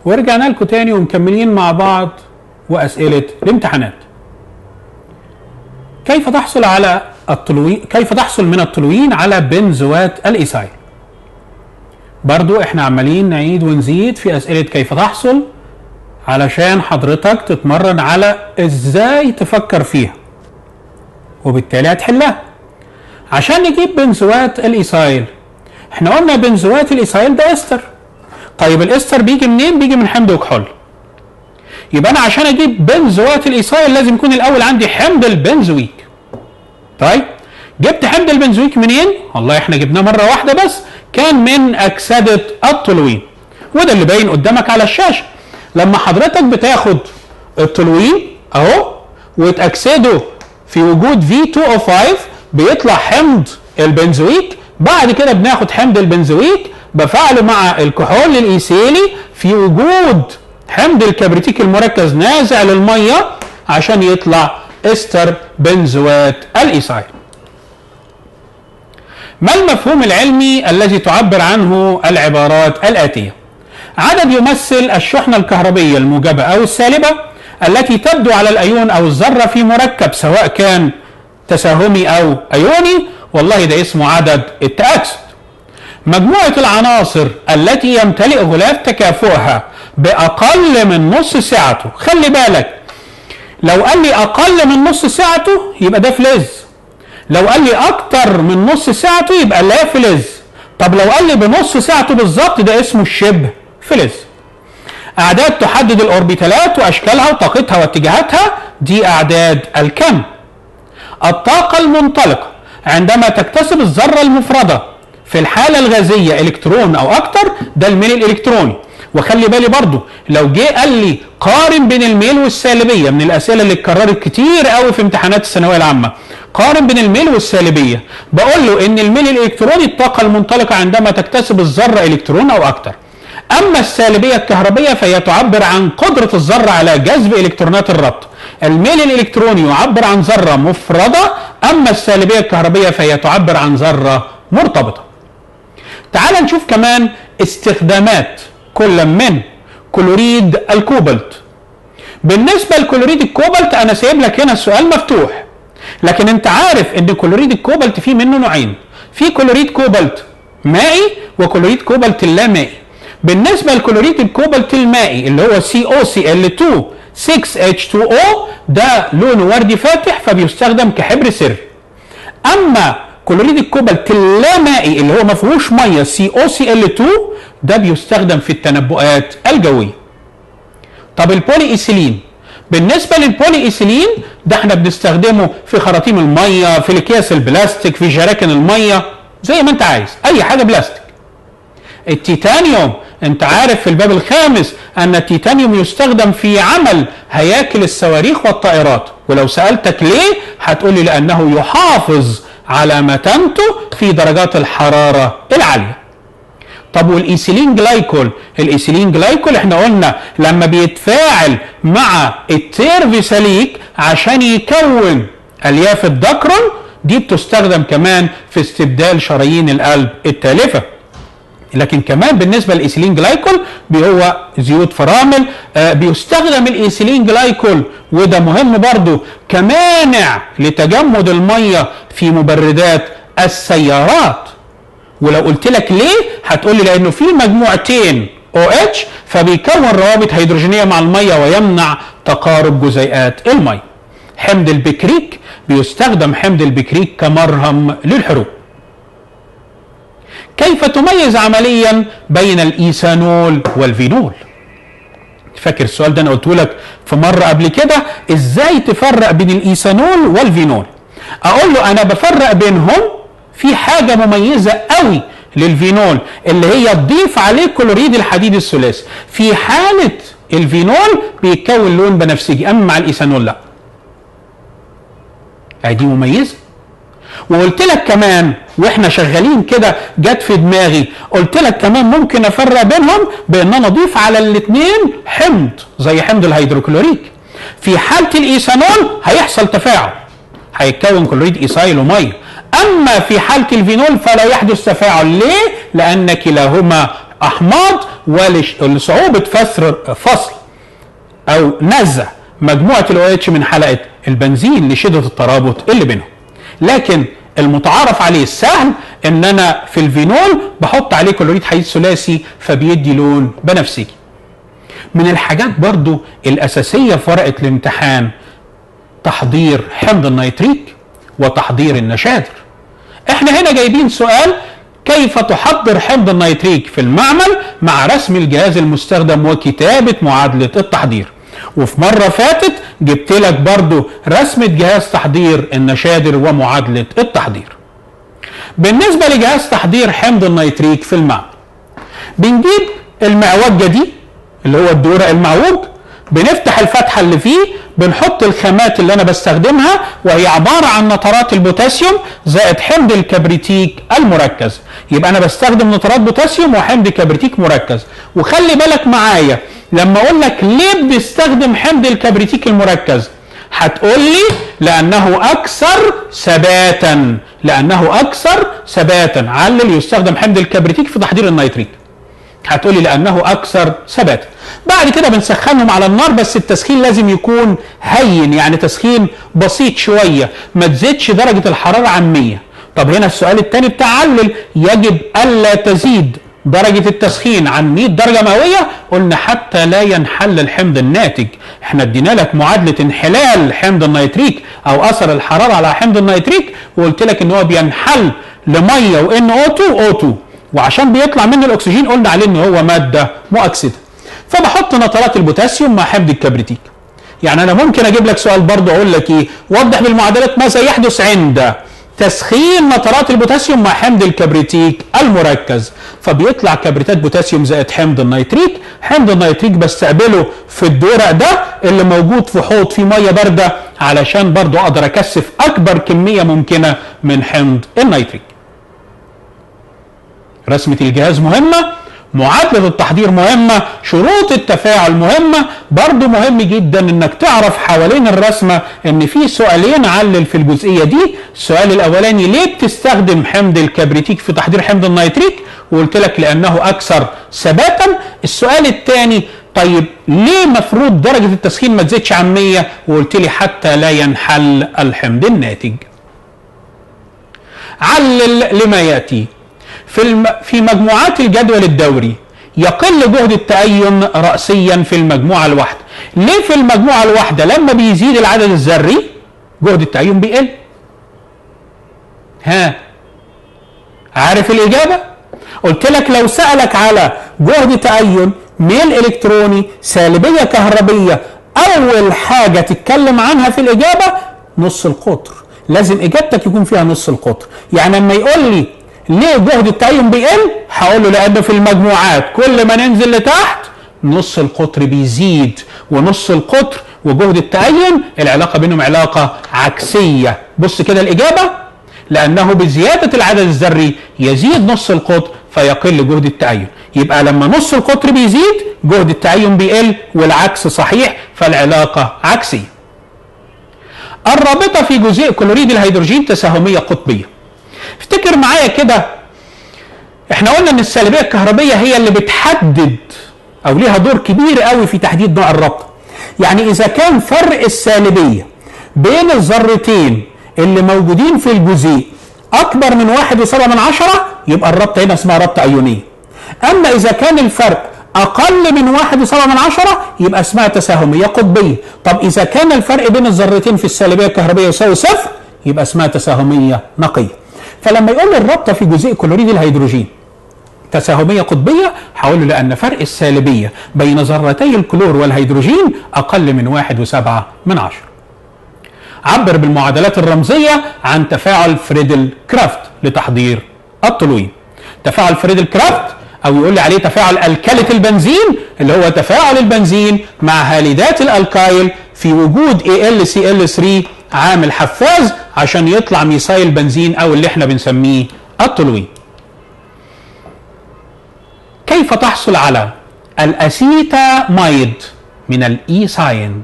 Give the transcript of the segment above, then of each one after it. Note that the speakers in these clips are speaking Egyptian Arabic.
ورجعنا لكم تاني ومكملين مع بعض واسئله الامتحانات. كيف تحصل على التلوين كيف تحصل من التلوين على بنزوات الايثايل؟ برضو احنا عمالين نعيد ونزيد في اسئله كيف تحصل علشان حضرتك تتمرن على ازاي تفكر فيها وبالتالي هتحلها عشان نجيب بنزوات الايثايل احنا قلنا بنزوات الايثايل ده استر طيب الاستر بيجي منين بيجي من حمض وكحول يبقى انا عشان اجيب بنزوات الايثايل لازم يكون الاول عندي حمض البنزويك طيب جبت حمض البنزويك منين والله احنا جبناه مره واحده بس كان من اكسده التولوين وده اللي باين قدامك على الشاشه لما حضرتك بتاخد التولوين اهو وتاكسده في وجود V2O5 بيطلع حمض البنزويك بعد كده بناخد حمض البنزويك بفعله مع الكحول الايثيلي في وجود حمض الكبريتيك المركز نازع للميه عشان يطلع استر بنزوات الايثايل ما المفهوم العلمي الذي تعبر عنه العبارات الآتية عدد يمثل الشحنة الكهربية الموجبة أو السالبة التي تبدو على الأيون أو الذرة في مركب سواء كان تساهمي أو أيوني والله ده اسمه عدد التأكسد مجموعة العناصر التي يمتلئ غلاف تكافؤها بأقل من نص سعته خلي بالك لو قال لي أقل من نص سعته يبقى ده فلز لو قال لي اكتر من نص ساعته يبقى لا فلز طب لو قال لي بنص ساعته بالظبط ده اسمه الشبه فلز اعداد تحدد الاوربيتالات واشكالها وطاقتها واتجاهاتها دي اعداد الكم الطاقة المنطلقة عندما تكتسب الذرة المفردة في الحالة الغازية الكترون او اكتر ده الميل الالكتروني وخلي بالي برضو لو جه قال لي قارن بين الميل والسالبية من الاسئلة اللي اتكررت كتير قوي في امتحانات الثانوية العامة قارن بين الميل والسالبيه بقول له ان الميل الالكتروني الطاقه المنطلقه عندما تكتسب الذره الكترون او اكثر اما السالبيه الكهربيه فهي تعبر عن قدره الذره على جذب الكترونات الربط الميل الالكتروني يعبر عن ذره مفرده اما السالبيه الكهربيه فهي تعبر عن ذره مرتبطه تعال نشوف كمان استخدامات كل من كلوريد الكوبالت بالنسبه لكلوريد الكوبالت انا سايب لك هنا السؤال مفتوح لكن انت عارف ان كلوريد الكوبالت فيه منه نوعين في كلوريد كوبالت مائي وكلوريد كوبالت لا مائي بالنسبه لكلوريد الكوبالت المائي اللي هو COCl2 6H2O ده لونه وردي فاتح فبيستخدم كحبر سر اما كلوريد الكوبالت اللامائي اللي هو ما فيهوش ميه COCl2 ده بيستخدم في التنبؤات الجويه طب البولي ايثيلين بالنسبة للبولي ايثيلين ده احنا بنستخدمه في خراطيم المية في الاكياس البلاستيك في جراكن المية زي ما انت عايز اي حاجة بلاستيك التيتانيوم انت عارف في الباب الخامس ان التيتانيوم يستخدم في عمل هياكل الصواريخ والطائرات ولو سألتك ليه هتقول لي لانه يحافظ على متانته في درجات الحرارة العالية طب والايثيلين جلايكول الايثيلين جلايكول احنا قلنا لما بيتفاعل مع التيرفيساليك عشان يكون الياف الدكرون دي بتستخدم كمان في استبدال شرايين القلب التالفه لكن كمان بالنسبه للايثيلين جلايكول هو زيوت فرامل آه بيستخدم الايثيلين جلايكول وده مهم برضو كمانع لتجمد الميه في مبردات السيارات ولو قلت لك ليه هتقول لي لانه في مجموعتين OH فبيكون روابط هيدروجينيه مع الميه ويمنع تقارب جزيئات الميه. حمض البكريك بيستخدم حمض البكريك كمرهم للحروق. كيف تميز عمليا بين الايثانول والفينول؟ فاكر السؤال ده انا قلته لك في مره قبل كده ازاي تفرق بين الايثانول والفينول؟ اقول له انا بفرق بينهم في حاجه مميزه قوي للفينول اللي هي تضيف عليه كلوريد الحديد الثلاثي في حاله الفينول بيتكون لون بنفسجي اما مع الايثانول لا دي مميزه وقلت لك كمان واحنا شغالين كده جت في دماغي قلت لك كمان ممكن افرق بينهم بان انا اضيف على الاثنين حمض زي حمض الهيدروكلوريك في حاله الايثانول هيحصل تفاعل هيتكون كلوريد ايثايل وميه اما في حاله الفينول فلا يحدث تفاعل ليه لان كلاهما احماض ولصعوبه فصل فصل او نزع مجموعه الاو اتش من حلقه البنزين لشده الترابط اللي بينهم لكن المتعارف عليه السهل ان انا في الفينول بحط عليه كلوريد حديد ثلاثي فبيدي لون بنفسجي من الحاجات برضو الاساسيه في ورقه الامتحان تحضير حمض النيتريك وتحضير النشادر احنا هنا جايبين سؤال كيف تحضر حمض النيتريك في المعمل مع رسم الجهاز المستخدم وكتابة معادلة التحضير وفي مرة فاتت جبت لك برضو رسمة جهاز تحضير النشادر ومعادلة التحضير بالنسبة لجهاز تحضير حمض النيتريك في المعمل بنجيب المعوجة دي اللي هو الدورق المعوج بنفتح الفتحة اللي فيه بنحط الخامات اللي انا بستخدمها وهي عبارة عن نترات البوتاسيوم زائد حمض الكبريتيك المركز يبقى انا بستخدم نترات بوتاسيوم وحمض كبريتيك مركز وخلي بالك معايا لما اقول لك ليه بنستخدم حمض الكبريتيك المركز هتقول لي لانه اكثر ثباتا لانه اكثر ثباتا علل يستخدم حمض الكبريتيك في تحضير النيتريك هتقولي لانه اكثر ثباتا بعد كده بنسخنهم على النار بس التسخين لازم يكون هين يعني تسخين بسيط شويه ما تزيدش درجه الحراره عن 100 طب هنا السؤال الثاني بتاع علل يجب الا تزيد درجة التسخين عن 100 درجة مئوية قلنا حتى لا ينحل الحمض الناتج احنا ادينا لك معادلة انحلال حمض النيتريك او اثر الحرارة على حمض النيتريك وقلت لك ان هو بينحل لمية وان او 2 او 2 وعشان بيطلع منه الاكسجين قلنا عليه ان هو ماده مؤكسده فبحط نترات البوتاسيوم مع حمض الكبريتيك يعني انا ممكن اجيب لك سؤال برضه اقول لك ايه وضح بالمعادلات ماذا يحدث عند تسخين نترات البوتاسيوم مع حمض الكبريتيك المركز فبيطلع كبريتات بوتاسيوم زائد حمض النيتريك حمض النيتريك بستقبله في الدورق ده اللي موجود في حوض فيه ميه بارده علشان برضه اقدر اكثف اكبر كميه ممكنه من حمض النيتريك رسمة الجهاز مهمة معادلة التحضير مهمة شروط التفاعل مهمة برضو مهم جدا انك تعرف حوالين الرسمة ان في سؤالين علل في الجزئية دي السؤال الاولاني ليه بتستخدم حمض الكبريتيك في تحضير حمض النيتريك وقلت لك لانه اكثر ثباتا السؤال الثاني طيب ليه مفروض درجة التسخين ما تزيدش عن 100 وقلت لي حتى لا ينحل الحمض الناتج علل لما ياتي في الم... في مجموعات الجدول الدوري يقل جهد التأين رأسيا في المجموعة الواحدة ليه في المجموعة الواحدة لما بيزيد العدد الذري جهد التأين بيقل ها عارف الإجابة قلت لك لو سألك على جهد تأين ميل إلكتروني سالبية كهربية أول حاجة تتكلم عنها في الإجابة نص القطر لازم إجابتك يكون فيها نص القطر يعني لما يقول لي ليه جهد التأين بيقل؟ هقول له لأن في المجموعات كل ما ننزل لتحت نص القطر بيزيد ونص القطر وجهد التأين العلاقة بينهم علاقة عكسية بص كده الإجابة لأنه بزيادة العدد الذري يزيد نص القطر فيقل جهد التأين يبقى لما نص القطر بيزيد جهد التأين بيقل والعكس صحيح فالعلاقة عكسية الرابطة في جزيء كلوريد الهيدروجين تساهمية قطبية افتكر معايا كده احنا قلنا ان السالبيه الكهربيه هي اللي بتحدد او ليها دور كبير قوي في تحديد نوع الربط يعني اذا كان فرق السالبيه بين الذرتين اللي موجودين في الجزيء اكبر من واحد وسبعة من عشرة يبقى الربطه هنا اسمها ربطه ايونيه اما اذا كان الفرق اقل من واحد وسبعة من عشرة يبقى اسمها تساهميه قطبيه طب اذا كان الفرق بين الذرتين في السالبيه الكهربيه يساوي صفر يبقى اسمها تساهميه نقيه فلما يقول لي الرابطه في جزيء كلوريد الهيدروجين تساهميه قطبيه هقول له لان فرق السالبيه بين ذرتي الكلور والهيدروجين اقل من واحد وسبعة من عشرة عبر بالمعادلات الرمزيه عن تفاعل فريدل كرافت لتحضير الطلوين تفاعل فريدل كرافت او يقول لي عليه تفاعل الكلة البنزين اللي هو تفاعل البنزين مع هاليدات الالكايل في وجود AlCl3 عامل حفاز عشان يطلع ميثايل بنزين او اللي احنا بنسميه التولوين كيف تحصل على الاسيتاميد من الايثاين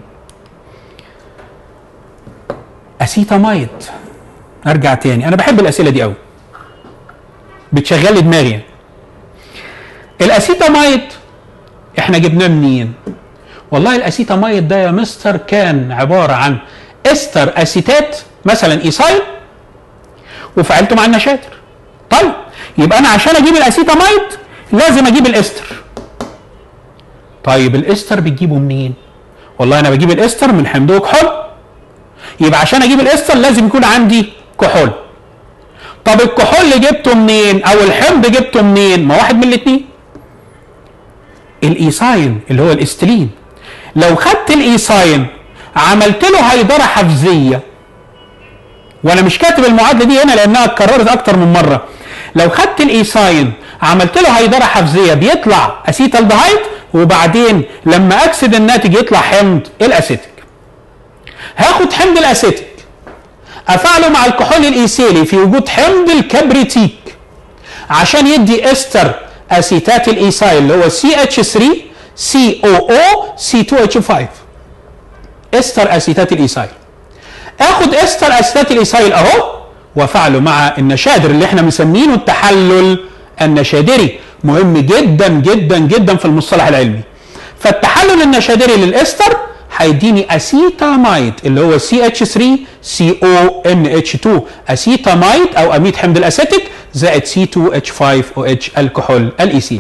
اسيتاميد ارجع تاني انا بحب الاسئله دي قوي بتشغل لي دماغي الاسيتاميد احنا جبناه منين والله الاسيتاميد ده يا مستر كان عباره عن استر اسيتات مثلا ايسايل وفعلته مع النشاتر طيب يبقى انا عشان اجيب الاسيتاميد لازم اجيب الاستر طيب الاستر بتجيبه منين والله انا بجيب الاستر من حمض وكحول يبقى عشان اجيب الاستر لازم يكون عندي كحول طب الكحول اللي جبته منين او الحمض جبته منين ما واحد من الاثنين الايساين اللي هو الاستلين لو خدت الايساين عملت له هيدره حفزيه وانا مش كاتب المعادله دي هنا لانها اتكررت اكتر من مره لو خدت الايساين عملت له هيدره حفزيه بيطلع اسيتالدهايد وبعدين لما اكسد الناتج يطلع حمض الاسيتيك هاخد حمض الاسيتيك افعله مع الكحول الايثيلي في وجود حمض الكبريتيك عشان يدي استر اسيتات الايثايل اللي هو سي اتش 3 سي او او سي 2 اتش 5 استر اسيتات الايثايل اخد استر اسيتات الايثايل اهو وافعله مع النشادر اللي احنا مسمينه التحلل النشادري مهم جدا جدا جدا في المصطلح العلمي فالتحلل النشادري للاستر هيديني اسيتامايد اللي هو سي اتش 3 سي او ان اتش 2 اسيتامايد او اميد حمض الاسيتيك زائد سي 2 اتش 5 او اتش الكحول الايثيل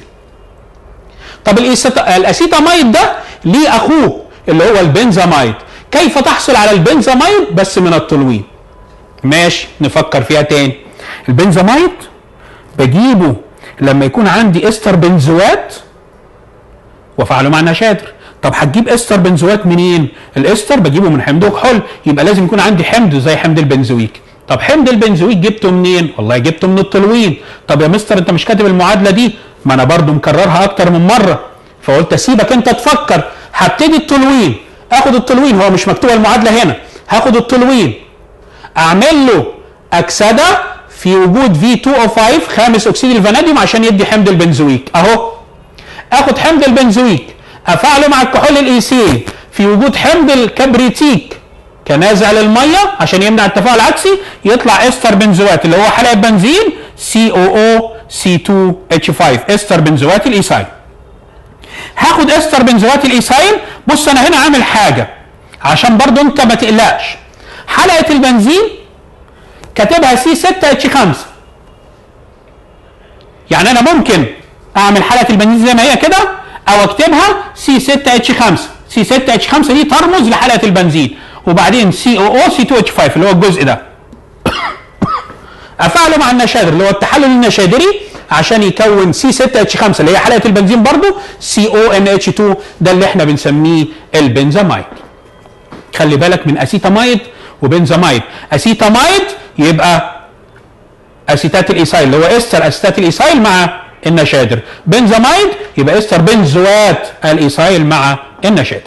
طب الاسيتامايد ده ليه اخوه اللي هو البنزامايد كيف تحصل على البنزامايد بس من التلوين ماشي نفكر فيها تاني البنزامايد بجيبه لما يكون عندي استر بنزوات وافعله مع نشادر طب هتجيب استر بنزوات منين الاستر بجيبه من حمض وكحول يبقى لازم يكون عندي حمض زي حمض البنزويك طب حمض البنزويك جبته منين والله جبته من التلوين طب يا مستر انت مش كاتب المعادله دي ما انا برضو مكررها اكتر من مره فقلت اسيبك انت تفكر هبتدي التلوين اخد التلوين هو مش مكتوبه المعادله هنا هاخد التلوين اعمل له اكسده في وجود V2O5 خامس اكسيد الفاناديوم عشان يدي حمض البنزويك اهو اخد حمض البنزويك افعله مع الكحول الايثيل في وجود حمض الكبريتيك كنازع للميه عشان يمنع التفاعل العكسي يطلع استر بنزوات اللي هو حلقه بنزين COO C2H5 استر بنزوات الايثايل هاخد استر بنزوات الايثايل بص انا هنا عامل حاجه عشان برضو انت ما تقلقش حلقه البنزين كاتبها سي 6 اتش 5 يعني انا ممكن اعمل حلقه البنزين زي ما هي كده او اكتبها سي 6 اتش 5 سي 6 اتش 5 دي ترمز لحلقه البنزين وبعدين سي او او سي 2 اتش 5 اللي هو الجزء ده افعله مع النشادر اللي هو التحلل النشادري عشان يكون سي 6 اتش 5 اللي هي حلقه البنزين برضو سي او ان اتش 2 ده اللي احنا بنسميه البنزامايد خلي بالك من اسيتامايد وبنزامايد اسيتامايد يبقى اسيتات الايثايل اللي هو استر اسيتات الايثايل مع النشادر بنزامايد يبقى استر بنزوات الايثايل مع النشادر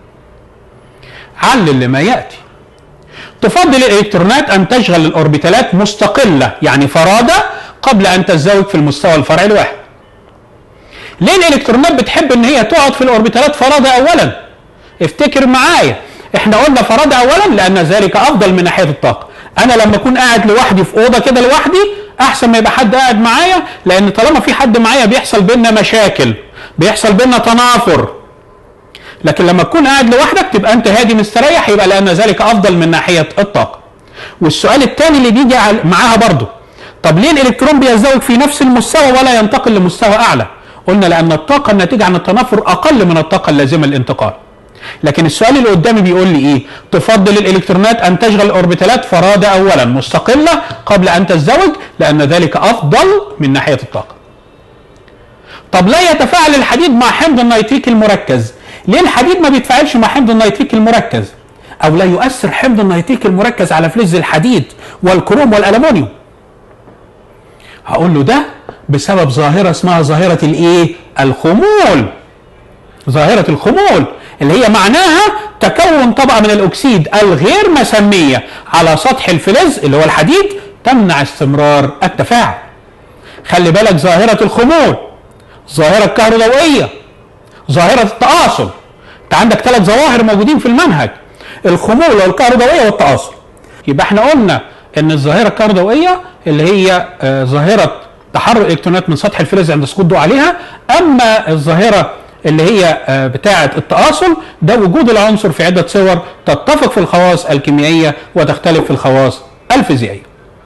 علل لما ياتي تفضل الالكترونات ان تشغل الاوربيتالات مستقله يعني فرادى قبل ان تتزوج في المستوى الفرعي الواحد ليه الالكترونات بتحب ان هي تقعد في الاوربيتالات فرادى اولا افتكر معايا احنا قلنا فرادى اولا لان ذلك افضل من ناحيه الطاقه انا لما اكون قاعد لوحدي في اوضه كده لوحدي احسن ما يبقى حد قاعد معايا لان طالما في حد معايا بيحصل بينا مشاكل بيحصل بينا تنافر لكن لما تكون قاعد لوحدك تبقى انت هادي مستريح يبقى لان ذلك افضل من ناحيه الطاقه والسؤال الثاني اللي بيجي معاها برضه طب ليه الالكترون بيزدوج في نفس المستوى ولا ينتقل لمستوى اعلى قلنا لان الطاقه الناتجه عن التنافر اقل من الطاقه اللازمه للانتقال لكن السؤال اللي قدامي بيقول لي ايه تفضل الالكترونات ان تشغل الاوربيتالات فرادى اولا مستقله قبل ان تزدوج لان ذلك افضل من ناحيه الطاقه طب لا يتفاعل الحديد مع حمض النيتريك المركز ليه الحديد ما بيتفاعلش مع حمض النيتريك المركز او لا يؤثر حمض النيتريك المركز على فلز الحديد والكروم والالومنيوم هقول له ده بسبب ظاهره اسمها ظاهره الايه الخمول ظاهره الخمول اللي هي معناها تكون طبقه من الاكسيد الغير مسميه على سطح الفلز اللي هو الحديد تمنع استمرار التفاعل خلي بالك ظاهره الخمول ظاهره الكهروضوئيه ظاهره التآصل انت عندك ثلاث ظواهر موجودين في المنهج الخمول والكهروضوئيه والتآصل يبقى احنا قلنا ان الظاهره الكهروضوئيه اللي هي آه ظاهره تحرر الالكترونات من سطح الفلز عند سقوط ضوء عليها اما الظاهره اللي هي آه، بتاعه التآصل ده وجود العنصر في عده صور تتفق في الخواص الكيميائيه وتختلف في الخواص الفيزيائيه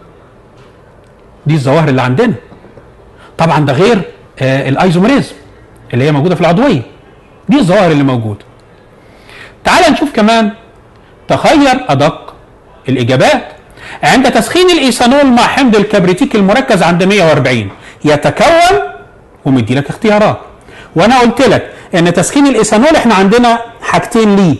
دي الظواهر اللي عندنا طبعا ده غير آه، الايزوميريزم اللي هي موجوده في العضويه دي الظواهر اللي موجوده تعال نشوف كمان تخير ادق الاجابات عند تسخين الايثانول مع حمض الكبريتيك المركز عند 140 يتكون ومدي لك اختيارات وانا قلت لك ان تسخين الايثانول احنا عندنا حاجتين ليه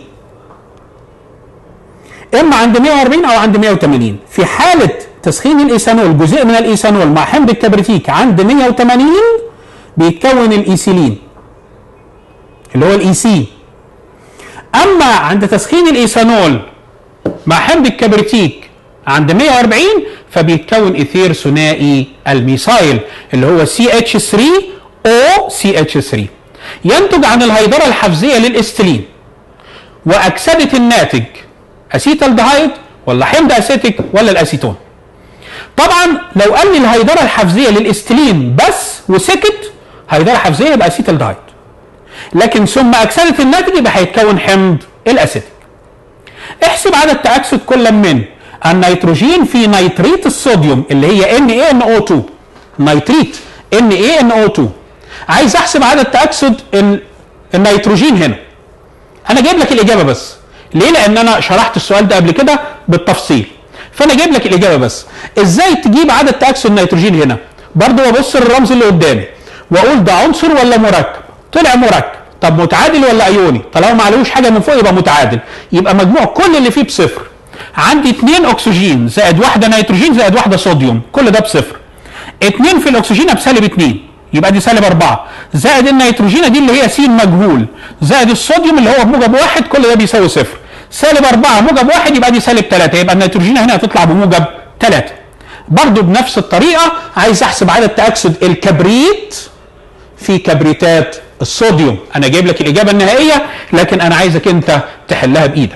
اما عند 140 او عند 180 في حاله تسخين الايثانول جزء من الايثانول مع حمض الكبريتيك عند 180 بيتكون الايثيلين اللي هو الاي سي اما عند تسخين الايثانول مع حمض الكبريتيك عند 140 فبيتكون ايثير ثنائي الميثايل اللي هو CH3 او CH3 ينتج عن الهيدرة الحفزية للاستلين واكسدة الناتج اسيتالدهايد ولا حمض اسيتيك ولا الاسيتون طبعا لو قال لي الهيدرة الحفزية للاستلين بس وسكت هيدرة حفزية يبقى اسيتالدهايد لكن ثم اكسدة الناتج يبقى هيتكون حمض الاسيتيك احسب عدد تأكسد كل من النيتروجين في نيتريت الصوديوم اللي هي NaNO2 نيتريت NaNO2 عايز احسب عدد تأكسد ال- النيتروجين هنا انا جايب لك الاجابه بس ليه لان انا شرحت السؤال ده قبل كده بالتفصيل فانا جايب لك الاجابه بس ازاي تجيب عدد تأكسد النيتروجين هنا برضه ببص للرمز اللي قدامي واقول ده عنصر ولا مركب طلع مركب طب متعادل ولا ايوني طالما ما عليهوش حاجه من فوق يبقى متعادل يبقى مجموع كل اللي فيه بصفر عندي اثنين اكسجين زائد واحده نيتروجين زائد واحده صوديوم كل ده بصفر اتنين في الاكسجين بسالب اتنين يبقى دي سالب أربعة زائد النيتروجين دي اللي هي س مجهول زائد الصوديوم اللي هو بموجب واحد كل ده بيساوي صفر سالب أربعة موجب واحد يبقى دي سالب ثلاثة يبقى النيتروجين هنا هتطلع بموجب ثلاثة برضو بنفس الطريقة عايز أحسب عدد تأكسد الكبريت في كبريتات الصوديوم أنا جايب لك الإجابة النهائية لكن أنا عايزك أنت تحلها بإيدك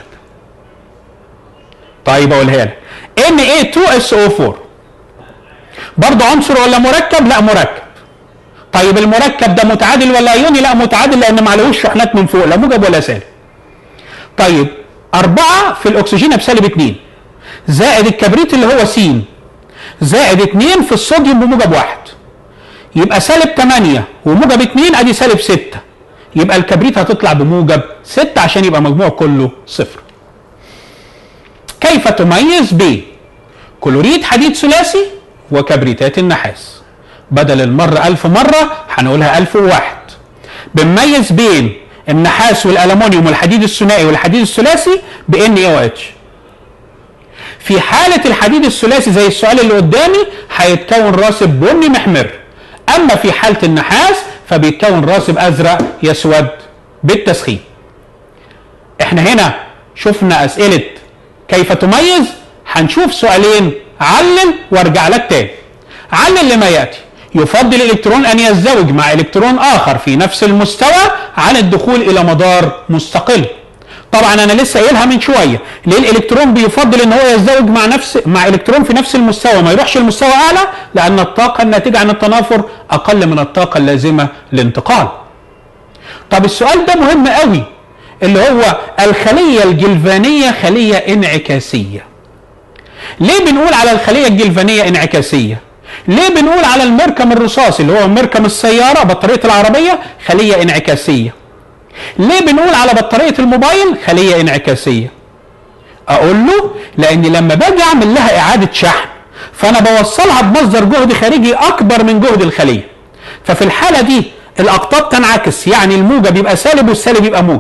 طيب أقولها لك Na2SO4 برضه عنصر ولا مركب؟ لا مركب طيب المركب ده متعادل ولا ايوني؟ لا متعادل لان ما عليهوش شحنات من فوق لا موجب ولا سالب. طيب أربعة في الأكسجين بسالب اتنين زائد الكبريت اللي هو س زائد اتنين في الصوديوم بموجب واحد يبقى سالب 8 وموجب 2 ادي سالب 6 يبقى الكبريت هتطلع بموجب 6 عشان يبقى مجموع كله صفر. كيف تميز بين كلوريد حديد ثلاثي وكبريتات النحاس؟ بدل المرة ألف مرة هنقولها ألف وواحد بنميز بين النحاس والألمونيوم والحديد الثنائي والحديد الثلاثي ب NaOH في حالة الحديد الثلاثي زي السؤال اللي قدامي هيتكون راسب بني محمر أما في حالة النحاس فبيتكون راسب أزرق يسود بالتسخين احنا هنا شفنا أسئلة كيف تميز هنشوف سؤالين علل وارجع لك تاني علل لما يأتي يفضل الالكترون ان يزدوج مع الكترون اخر في نفس المستوى عن الدخول الى مدار مستقل طبعا انا لسه قايلها من شويه ليه الالكترون بيفضل ان هو يزدوج مع نفس مع الكترون في نفس المستوى ما يروحش لمستوى اعلى لان الطاقه الناتجه عن التنافر اقل من الطاقه اللازمه للانتقال طب السؤال ده مهم قوي اللي هو الخليه الجلفانيه خليه انعكاسيه ليه بنقول على الخليه الجلفانيه انعكاسيه ليه بنقول على المركم الرصاصي اللي هو مركم السيارة بطارية العربية خلية انعكاسية ليه بنقول على بطارية الموبايل خلية انعكاسية اقول له لان لما باجي اعمل لها اعادة شحن فانا بوصلها بمصدر جهد خارجي اكبر من جهد الخلية ففي الحالة دي الاقطاب تنعكس يعني الموجب يبقى سالب والسالب يبقى موجب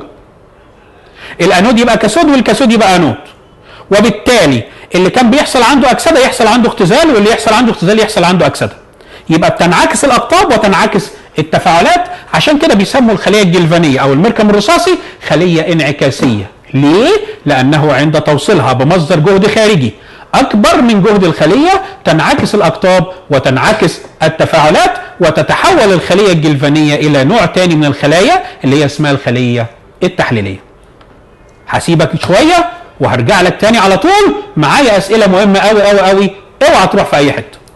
الانود يبقى كاثود والكاثود يبقى انود وبالتالي اللي كان بيحصل عنده اكسده يحصل عنده اختزال واللي يحصل عنده اختزال يحصل عنده اكسده يبقى بتنعكس الاقطاب وتنعكس التفاعلات عشان كده بيسموا الخليه الجلفانيه او المركم الرصاصي خليه انعكاسيه ليه لانه عند توصيلها بمصدر جهد خارجي اكبر من جهد الخليه تنعكس الاقطاب وتنعكس التفاعلات وتتحول الخليه الجلفانيه الى نوع تاني من الخلايا اللي هي اسمها الخليه التحليليه هسيبك شويه وهرجع لك تاني على طول معايا اسئله مهمه قوي قوي قوي اوعى تروح في اي حته